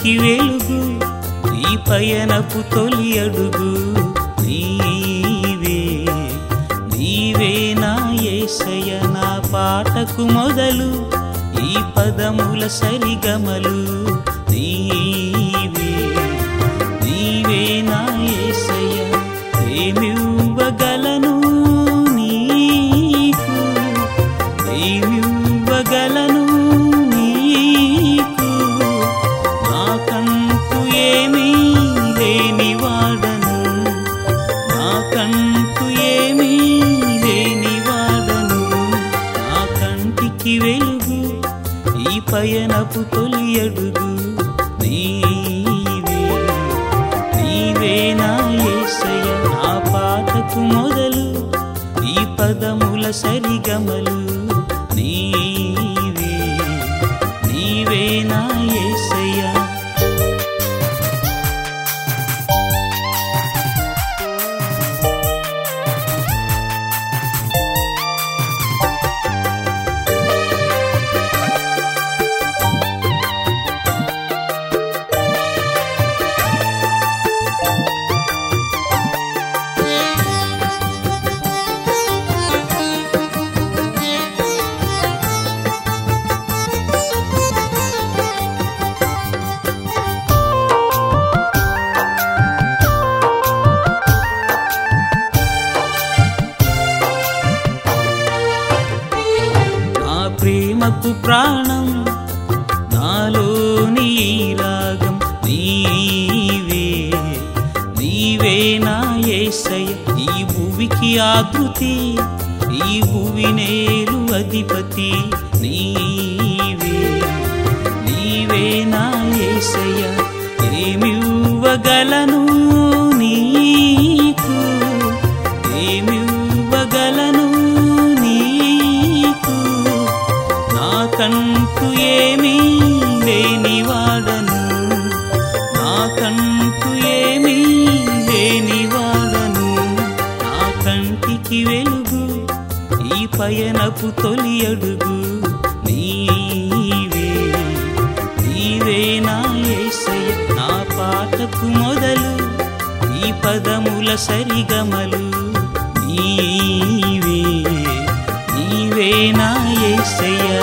కంటికి వెలుగు ఈ పయనపు తొలి అడుగు నీవే నీవే నా యేసయ్య నా పాటకు మొదలు ఈ పదముల సరిగమలు నీవే నీవే నా యేసయ్య ఏమివ్వగలను నీకు ఏమివ్వగలను నీకు నాకంటూ ఏమీ లేని వాడను నాకంటూ ఏమీ లేని వాడను నా కంటికి వెలుగు ఈ పయనపు తొలి అడుగు నీవే నీవే నా యేసయ్య నా పాటకు మొదలు ఈ పదముల సరిగమలు నీవే నీవే నా యేసయ్య నా ప్రేమకు ప్రాణం నాలోని ఈ రాగం నీవే నీవే నా యేసయ్య ఈ భువికి ఆకృతి ఈ భువి నేలు అధిపతి నీవే నీవే నా యేసయ్య ఏమివ్వగలను నీకు ఏమివ్వగలను నీకు నాకంటూ ఏమీ లేని వాడను నాకంటూ ఏమీ లేని వాడను నా కంటికి వెలుగు ఈ పయనపు తొలి అడుగు నీవే నీవే నా యేసయ్య నా పాటకు మొదలు ఈ పదముల సరిగమలు నీవే నీవే నా యేసయ్య